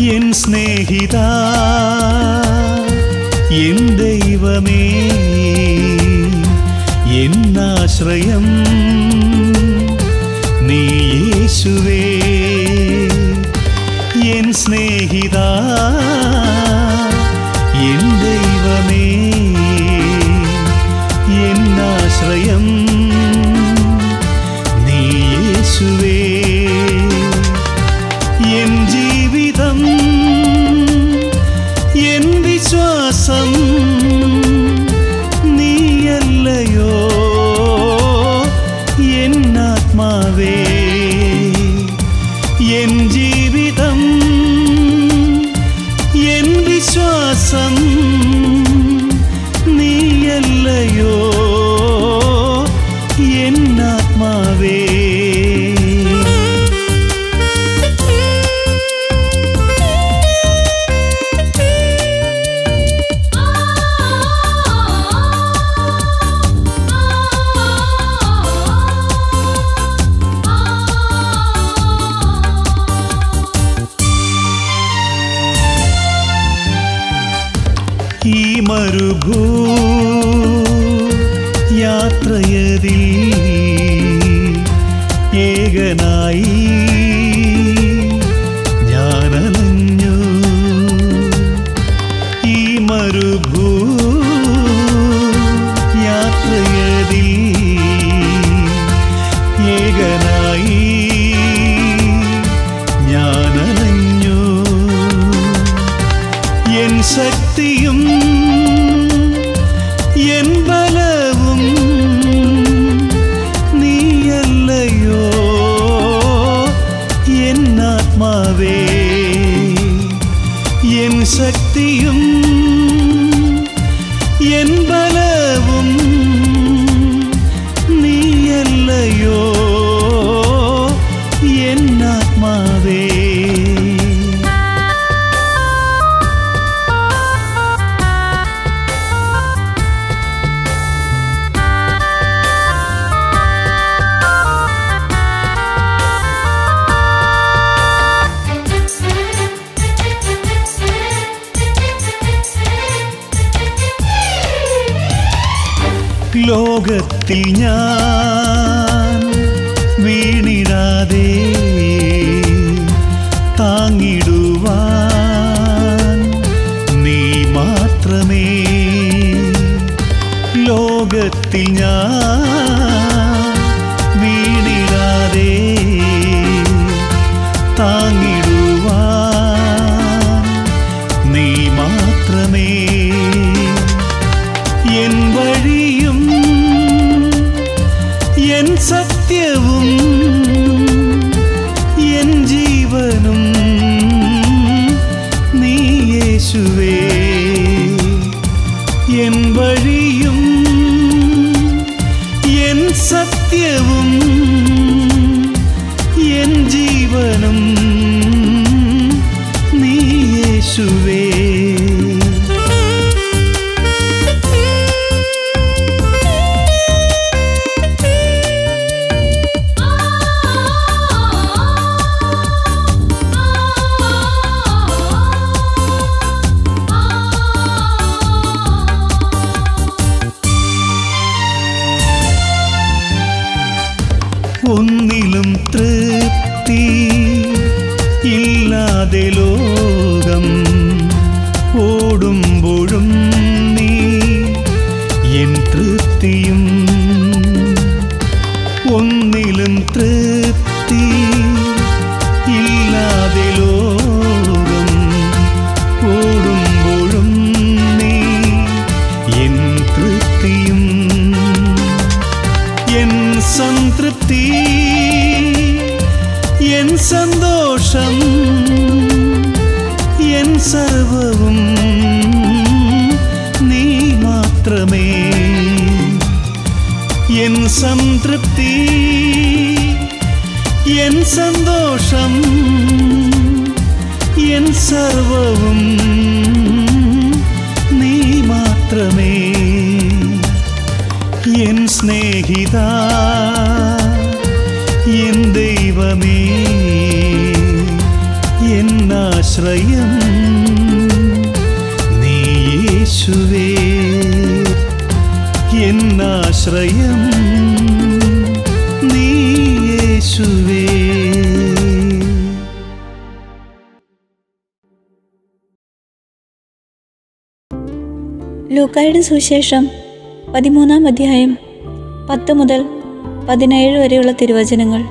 N സ്നേഹിത N ദൈവമേ എന്നാശ്രയം നീ യേശുവേ എൻ സ്നേഹിത എൻ ദൈവമേ എന്നാശ്രയം നീ യേശുവേ എൻ ജീവിതം എൻ വിശ്വാസം നീയല്ലയോ എന്നാത്മാവേ എൻ ജീവിതം എൻ വിശ്വാസം നീയല്ലയോ എന്നാത്മാവേ ഈ മരുഭൂ യാത്രയതിൽ ഏകനായി ഞാനലഞ്ഞു ഈ മരുഭൂ യാത്രയതിൽ ഏകനായി ഞാനലഞ്ഞു എൻ ശക്തിയും എൻ ബലവും നീയല്ലയോ എന്നാത്മാവേ എൻ ശക്തിയും എൻ ബലവും നീയല്ലയോ എന്നാത്മാവേ ലോകത്തിൽ ഞാൻ വീണിടാതെ താങ്ങിടുവാൻ നീ മാത്രമേ ലോകത്തിൽ ഞാൻ വീണിടാതെ താങ്ങിടുവാൻ നീ മാത്രമേ എൻ വഴിയും എൻ സത്യവും എൻ ജീവനും നീ യേശുവേ എൻ വഴിയും എൻ സത്യവും എൻ ജീവനും നീ യേശുവേ ഒന്നിലും തൃപ്തി ഇല്ലാതെ ലോകം ഓടുമ്പോഴും നീ എൻ തൃപ്തിയും ഒന്നിലും തൃപ്തി ഇല്ലാതെ ലോകം ഓടുമ്പോഴും നീ എൻ തൃപ്തിയും എൻ സംതൃപ്തി എൻ സന്തോഷം എൻ സർവവും നീ മാത്രമേ എൻ സംതൃപ്തി എൻ സന്തോഷം എൻ സർവവും നീ മാത്രമേ എൻ സ്നേഹിത എൻ ദൈവമേ എന്നാശ എന്നാശ്രയം നീ യേശുവേ എന്നാശ്രയം നീ യേശുവേ ലൂക്കായുടെ സുവിശേഷം പതിമൂന്നാം അധ്യായം പത്ത് മുതൽ പതിനേഴ് വരെയുള്ള തിരുവചനങ്ങൾ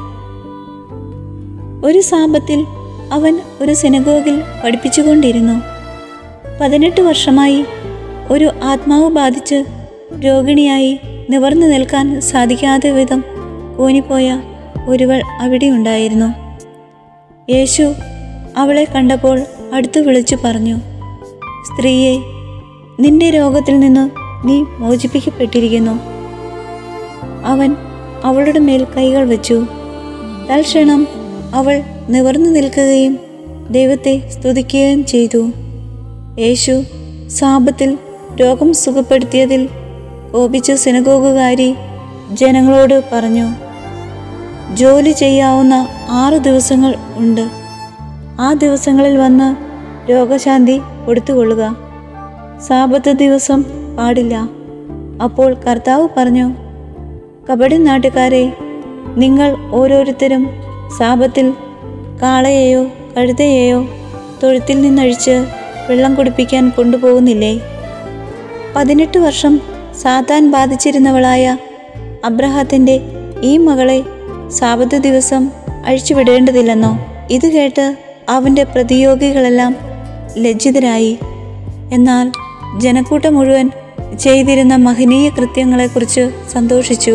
ഒരു സാപത്തിൽ അവൻ ഒരു സിനഗോഗിൽ പഠിപ്പിച്ചുകൊണ്ടിരുന്നു പതിനെട്ട് വർഷമായി ഒരു ആത്മാവ് ബാധിച്ച് രോഗിണിയായി നിവർന്നു നിൽക്കാൻ സാധിക്കാത്ത വിധം കൂനിപ്പോയ ഒരുവൾ അവിടെയുണ്ടായിരുന്നു യേശു അവളെ കണ്ടപ്പോൾ അടുത്തു വിളിച്ചു പറഞ്ഞു സ്ത്രീയെ നിന്റെ രോഗത്തിൽ നിന്ന് നീ മോചിപ്പിക്കപ്പെട്ടിരിക്കുന്നു അവൻ അവളുടെ മേൽ കൈകൾ വെച്ചു തൽക്ഷണം അവൾ നിവർന്നു നിൽക്കുകയും ദൈവത്തെ സ്തുതിക്കുകയും ചെയ്തു യേശു സാപത്തിൽ രോഗം സുഖപ്പെടുത്തിയതിൽ കോപിച്ച സിനഗോഗുകാരി ജനങ്ങളോട് പറഞ്ഞു ജോലി ചെയ്യാവുന്ന ആറ് ദിവസങ്ങൾ ഉണ്ട് ആ ദിവസങ്ങളിൽ വന്ന് രോഗശാന്തി കൊടുത്തുകൊള്ളുക സാപത്ത് ദിവസം പാടില്ല അപ്പോൾ കർത്താവ് പറഞ്ഞു കബഡി നാട്ടുകാരെ നിങ്ങൾ ഓരോരുത്തരും സാപത്തിൽ കാളയെയോ കഴുതയെയോ തൊഴുത്തിൽ നിന്നഴിച്ച് വെള്ളം കുടിപ്പിക്കാൻ കൊണ്ടുപോകുന്നില്ലേ പതിനെട്ട് വർഷം സാത്താൻ ബാധിച്ചിരുന്നവളായ അബ്രഹാത്തിൻ്റെ ഈ മകളെ സാപത്ത് ദിവസം അഴിച്ചുവിടേണ്ടതില്ലെന്നോ ഇത് കേട്ട് അവൻ്റെ പ്രതിയോഗികളെല്ലാം ലജ്ജിതരായി എന്നാൽ ജനക്കൂട്ടം മുഴുവൻ ചെയ്തിരുന്ന മഹനീയ കൃത്യങ്ങളെക്കുറിച്ച് സന്തോഷിച്ചു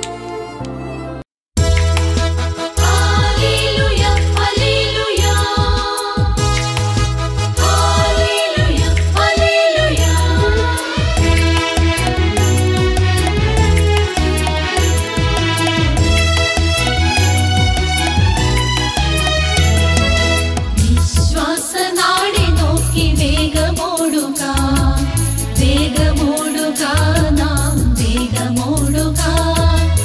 Hallelujah, hallelujah. Hallelujah, hallelujah. വിശ്വാസനാടി നോക്കി വേഗമോടുക വേഗമോടുക നാം വേഗമോടുക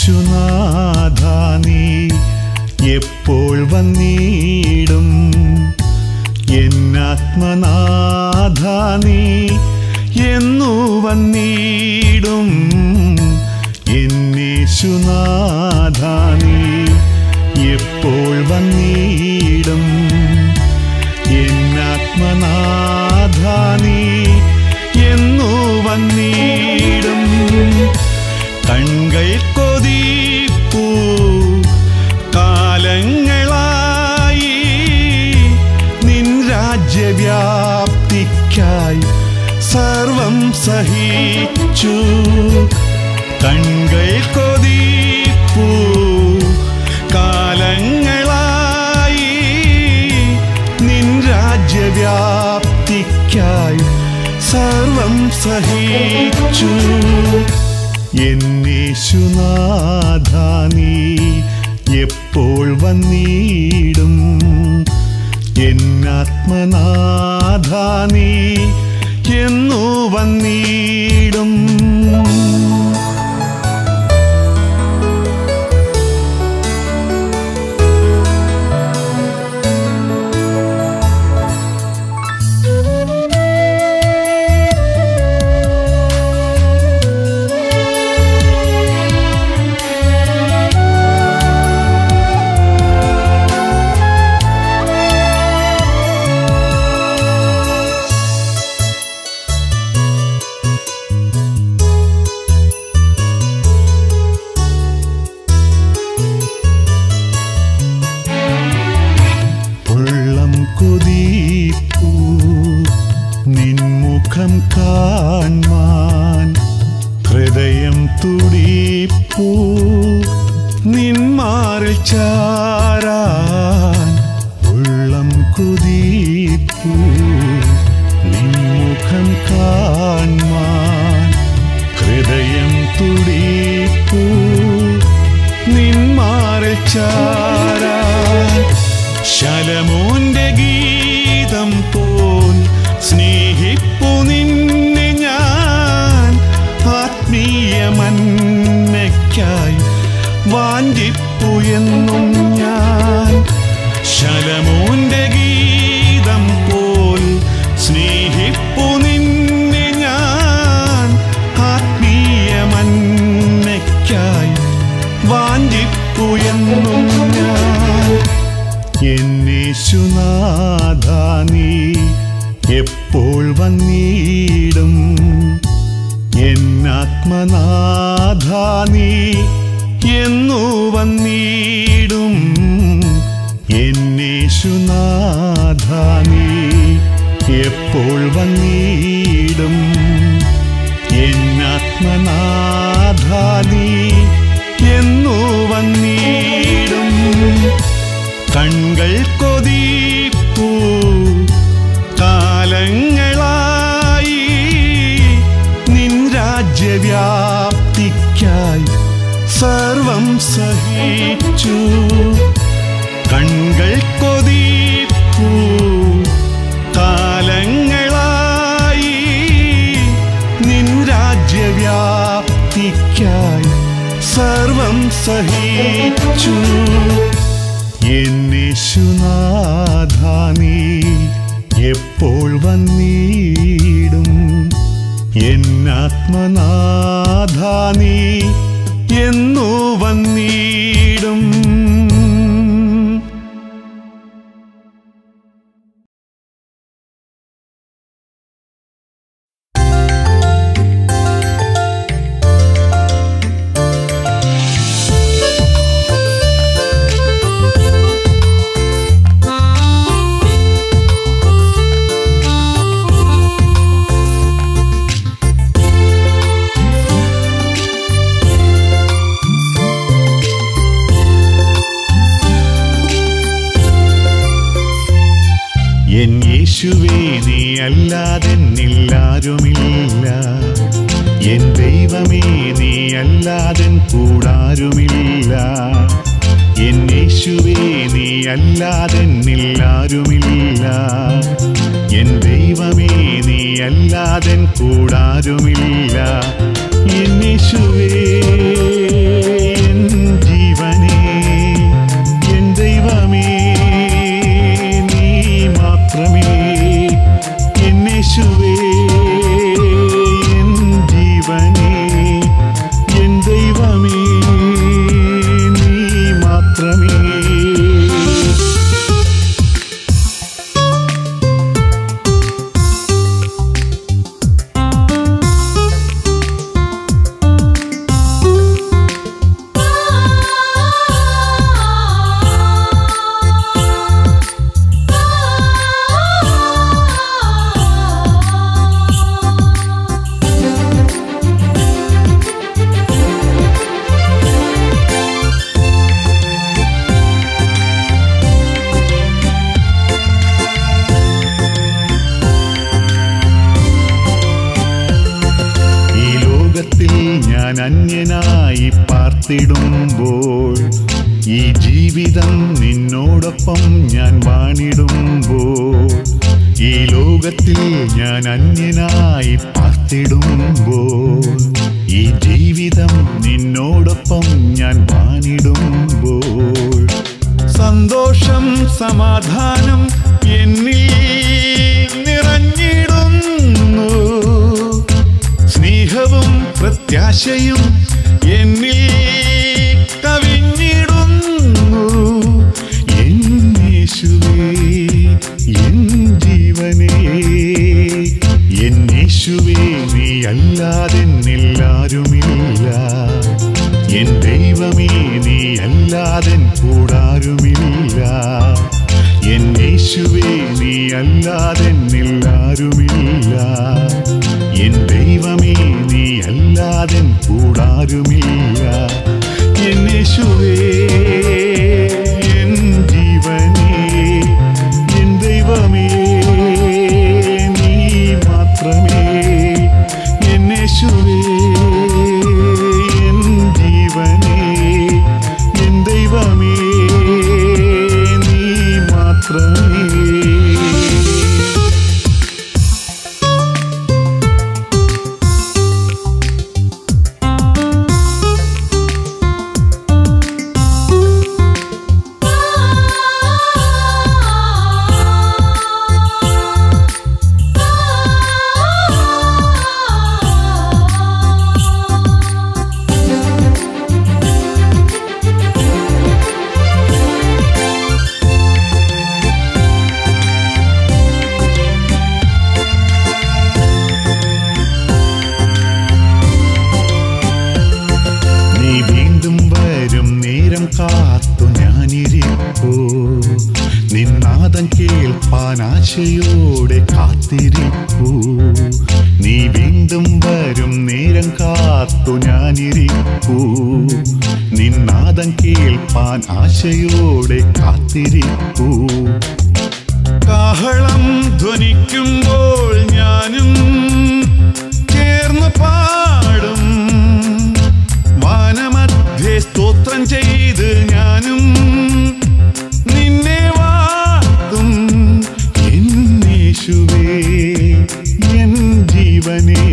എന്നേശുനാഥ നീ എപ്പോൾ വന്നിടും എന്നാത്മനാഥ നീ എന്നു വന്നിടും എന്നേശുനാഥ നീ എപ്പോൾ വന്നിടും എന്നാത്മനാഥ നീ എന്നു വന്നിടും കൺകൾ കൊതിപ്പൂ കാലങ്ങളായി നിൻ രാജ്യവ്യാപ്തിക്കായി സർവം സഹിച്ചു കൺകൾ കൊതിപ്പൂ കാലങ്ങളായി നിൻ രാജ്യവ്യാപ്തിക്കായി സർവം സഹിച്ചു എന്നേശുനാഥ നീ എപ്പോൾ വന്നിടും എന്നാത്മനാഥ നീ എന്നു വന്നിടും ഉള്ളം കൊതിപ്പൂ നിൻമുഖം കാൺമാൻ ഹൃദയം തുടിപ്പൂ നിന്മാറിൽ ചാരാൻ ഉള്ളം കൊതിപ്പൂ നിൻമുഖം കാൺമാൻ ഹൃദയം തുടിപ്പൂ നിന്മാറിൽ ചാരാൻ ശലമോന്റെ ഗീതം പോൽ സ്നേഹിപ്പു നിന്നെ ഞാൻ ആത്മീയമന്നയ്ക്കായി വാഞ്ചിപ്പു എന്നും ഞാൻ ശലമോന്റെ ഗീതം പോൽ സ്നേഹിപ്പു നിന്നെ ഞാൻ ആത്മീയമന്നയ്ക്കായി വാഞ്ചിപ്പു എന്നും ഞാൻ എന്നേശുനാഥ നീ എപ്പോൾ വന്നിടും എന്നാത്മനാഥ നീ എന്നു വന്നിടും എന്നേശുനാഥ നീ എപ്പോൾ വന്നിടും എന്നാത്മനാഥ നീ എന്നു വന്നിടും കൺകൾ കൊതിപ്പൂ കാലങ്ങളായി നിൻ രാജ്യവ്യാപ്തിക്കായി സർവം സഹിച്ചു കൺകൾ കൊതിപ്പൂ കാലങ്ങളായി നിൻ രാജ്യവ്യാപ്തിക്കായി സർവം സഹിച്ചു എന്നേശുനാഥ നീ എപ്പോൾ വന്നിടും എന്നാത്മനാഥ നീ എന്നു വന്നിടും എൻ യേശുവേ നീ അല്ലാതെന്നില്ലാരുമില്ല എൻ ദൈവമേ നീ അല്ലാതെൻ കൂടാരുമില്ല എൻ യേശുവേ നീ അല്ലാതെന്നില്ലാരുമില്ല എൻ ദൈവമേ നീ അല്ലാതെൻ കൂടാരുമില്ല എൻ യേശുവേ എൻ പാർത്തിടുമ്പോൾ ഈ ജീവിതം നിന്നോടൊപ്പം ഞാൻ വാണിടുമ്പോൾ ഈ ലോകത്തിൽ ഞാൻ അന്യനായി പാർത്തിടുമ്പോൾ ഈ ജീവിതം നിന്നോടൊപ്പം ഞാൻ വാണിടുമ്പോൾ സന്തോഷം സമാധാനം എന്നിൽ നിറഞ്ഞിടുന്നു സ്നേഹവും പ്രത്യാശയും എന്നിൽ കവിഞ്ഞിടുന്നു എൻ യേശുവേ എൻ ജീവനേ എൻ യേശുവേ നീ അല്ലാതെന്നില്ലാരുമില്ല എൻ ദൈവമേ നീ അല്ലാതെൻ കൂടാരുമില്ല എൻ യേശുവേ നീ അല്ലാതെന്നില്ലാരുമില്ല എൻ ദൈവമേ നീ അല്ലാതെൻ കൂടാരുമില്ല എൻ യേശുവേ എൻ ജീവനേ എൻ ദൈവമേ നീ മാത്രമേ എൻ യേശുവേ എൻ ജീവനേ എൻ ദൈവമേ നീ മാത്രമേ നീ വീണ്ടും വരും നേരം കാത്തു ഞാനിരിപ്പോ നിന്നാദം കേൾപ്പാൻ ആശയോടെ കാത്തിരിപ്പൂ നീ വീണ്ടും വരും നേരം കാത്തു ഞാനിരിപ്പൂ നിന്നാദം കേൾപ്പാൻ ആശയോടെ കാത്തിരിപ്പൂ കാഹളം ധ്വനിക്കുമ്പോൾ ഞാനും ചേർന്ന് പാടും വാനമധ്യേ സ്തോത്രം ചെയ്ത് ഞാനും നിന്നെ വാത്തും എന്നേശുവേ എൻ ജീവനേ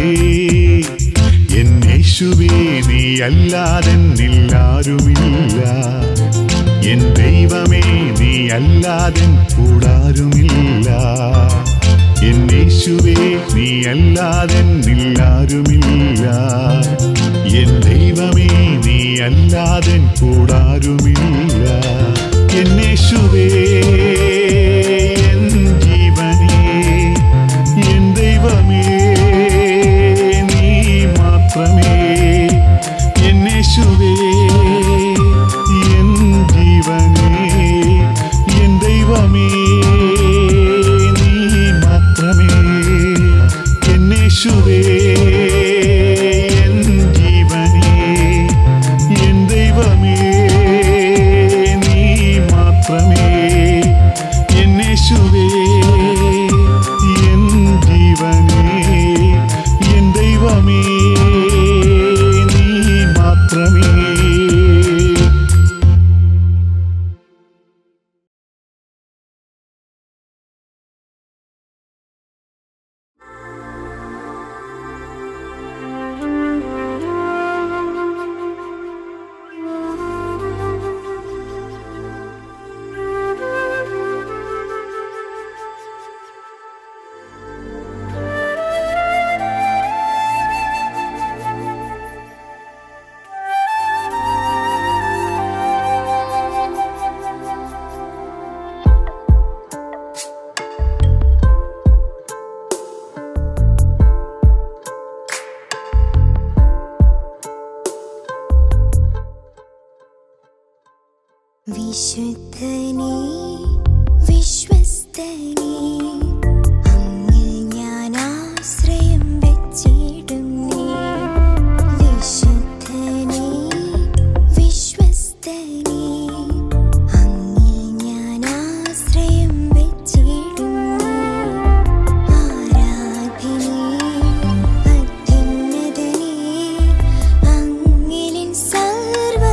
എന്നേശുവേ നീ അല്ലാതെന്നില്ലാരുമില്ല എൻ ദൈവമേ നീ അല്ലാതെൻ കൂടാരുമില്ല എന്നേശുവേ നീ അല്ലാതെന്നില്ലാരുമില്ല എൻ ദൈവമേ നീ അല്ലാതെൻ കൂടാരുമില്ല എന്നേശുവേ എൻ ജീവനേ എൻ ദൈവമേ നീ മാത്രമേ എന്നേശുവേ എൻ ജീവനേ എൻ ദൈവമേ നീ മാത്രമേ എന്നേശുവേ എൻ ജീവനേ എൻ ദൈവമേ നീ മാത്രമേ എന്നേശുവേ എൻ ജീവനേ എൻ ദൈവമേ നീ മാത്രമേ വിശുദ്ധനേ വിശ്വസ്തനേ അങ്ങിൽ ഞാൻ ആശ്രയം വെച്ചിടുന്നേ വിശുദ്ധനേ വിശ്വസ്തനേ അങ്ങിൽ ഞാൻ ആശ്രയം വെച്ചിടുന്നേ ആരാധനേ അത്യുന്നതനേ അങ്ങിലിൻ സർവ്വ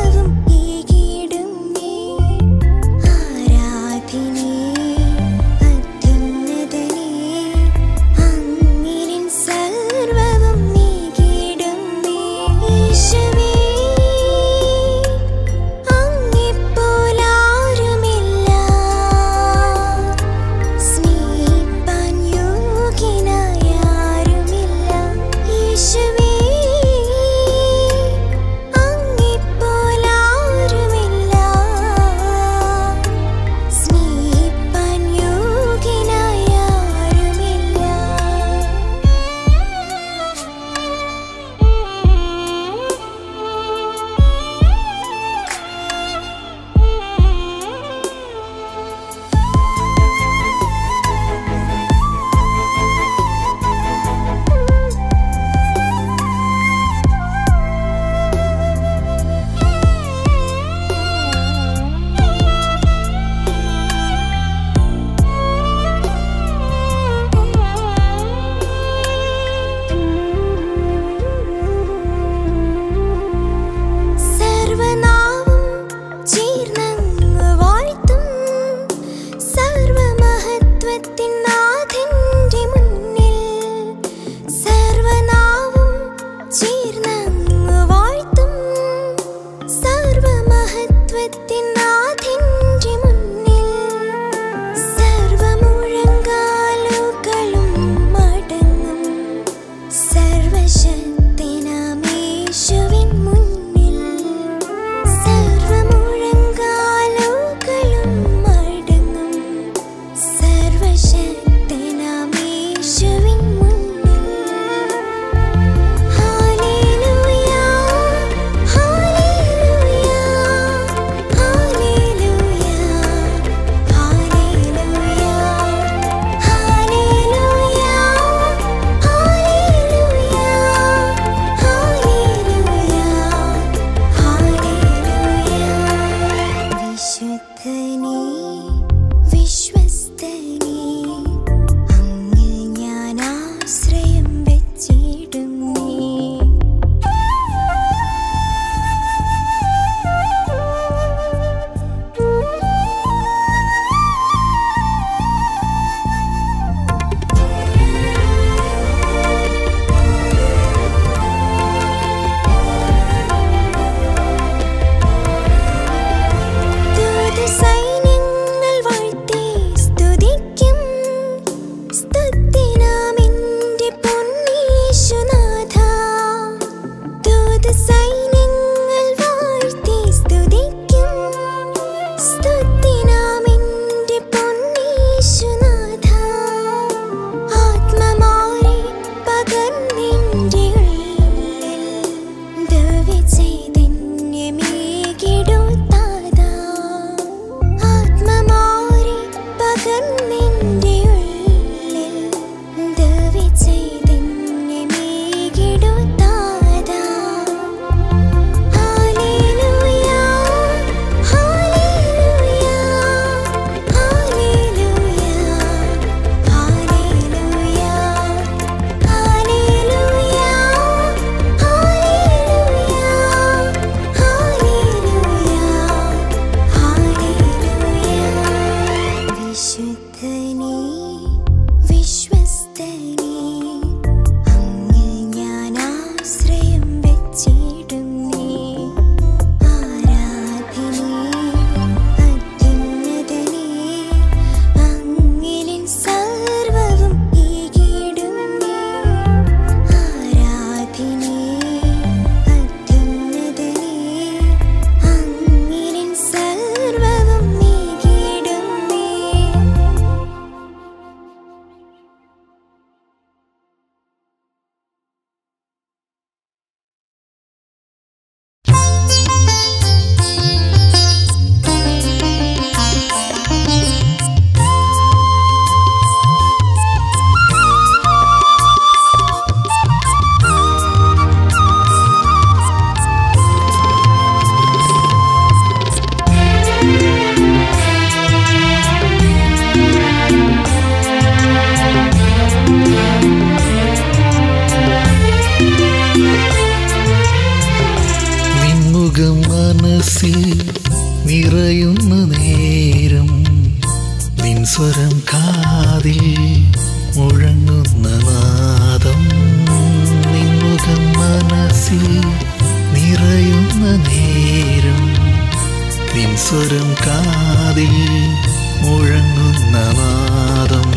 നിറയുന്ന നേരം നിൻ സ്വരം കാതിൽ മുഴങ്ങുന്ന നാദം നിൻമുഖം മനസ്സിൽ നിറയുന്ന നേരം നിൻ സ്വരം കാതിൽ മുഴങ്ങുന്ന നാദം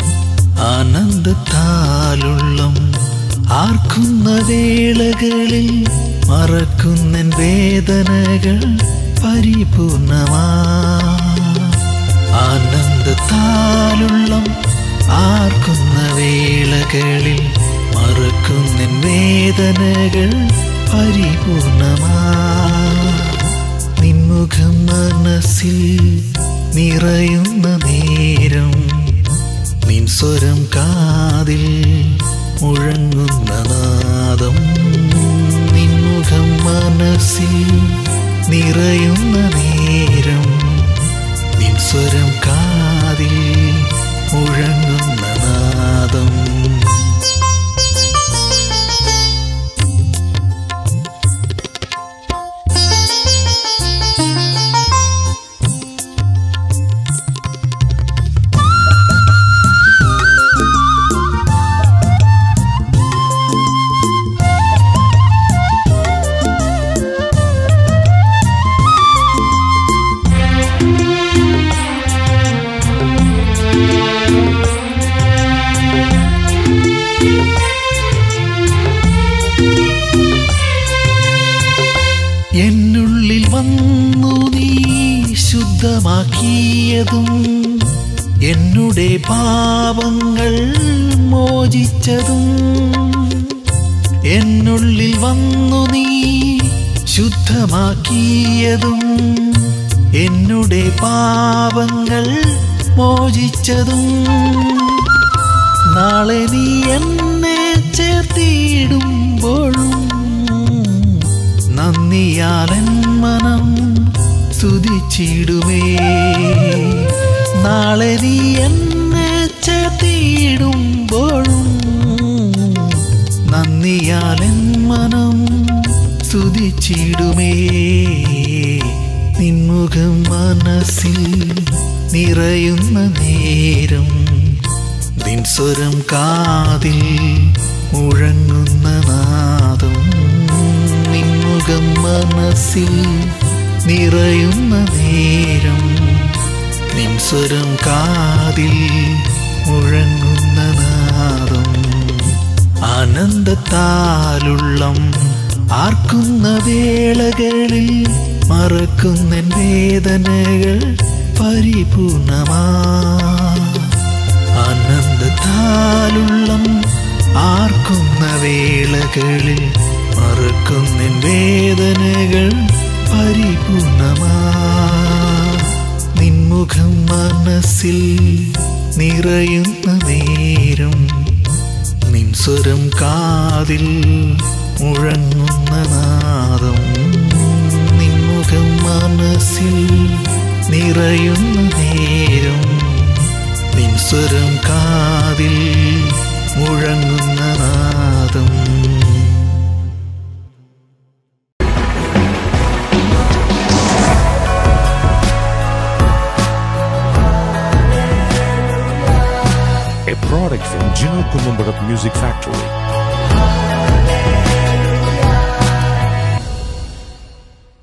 ആനന്ദത്താലുള്ളം ആർക്കുന്ന വേളകളിൽ മറക്കുന്നൻ വേദനകൾ പരിപൂർണമാ ആനന്ദത്താലുള്ളം ആർക്കുന്ന വേളകളിൽ മറക്കുന്നൻ വേദനകൾ പരിപൂർണമാ നിൻമുഖം മനസ്സിൽ നിറയുന്ന നേരം നിൻ സ്വരം കാതിൽ മുഴങ്ങുന്ന നാദം നിൻമുഖം മനസ്സിൽ നിറയുന്ന നേരം നിൻ സ്വരം കാതിൽ മുഴങ്ങുന്ന നാദം എന്നുള്ളിൽ വന്നു നീ ശുദ്ധമാക്കിയതും എന്നുടെ പാപങ്ങൾ മോചിച്ചതും എന്നുള്ളിൽ വന്നു നീ ശുദ്ധമാക്കിയതും എന്നുടെ പാപങ്ങൾ മോചിച്ചതും നാളെ നീ എന്നെ ചേർത്തിടുമ്പോഴും നന്ദിയാലൻ മനം സ്തുതിച്ചിടുമേ നാളെ നീ എന്നെ ചേർത്തിടുമ്പോഴും നന്ദിയാലൻ മനം സ്തുതിച്ചിടുമേ നിൻമുഖം മനസ്സിൽ നിറയുന്ന നേരം നിൻ സ്വരം കാതിൽ മുഴങ്ങുന്ന നാദം നിൻമുഖം മനസ്സിൽ നിറയുന്ന നേരം നിൻ സ്വരം കാതിൽ മുഴങ്ങുന്ന നാദം ആനന്ദത്താലുള്ളം ആർക്കുന്ന വേളകളിൽ മറക്കുന്ന വേദനകൾ പരിപൂർണമാ ആനന്ദത്താലുള്ളം ആർക്കുന്ന വേളകളിൽ മറക്കുന്ന വേദനകൾ പരിപൂർണമാ നിൻമുഖം മനസ്സിൽ നിറയുന്ന നേരം നിൻ സ്വരം കാതിൽ മുഴങ്ങുന്ന നാദം നിൻമുഖം മനസ്സിൽ നിറയുന്ന നേരം നിൻ സ്വരം കാതിൽ മുഴങ്ങുന്ന നാദം a product from Gino Columbarat Music Factory.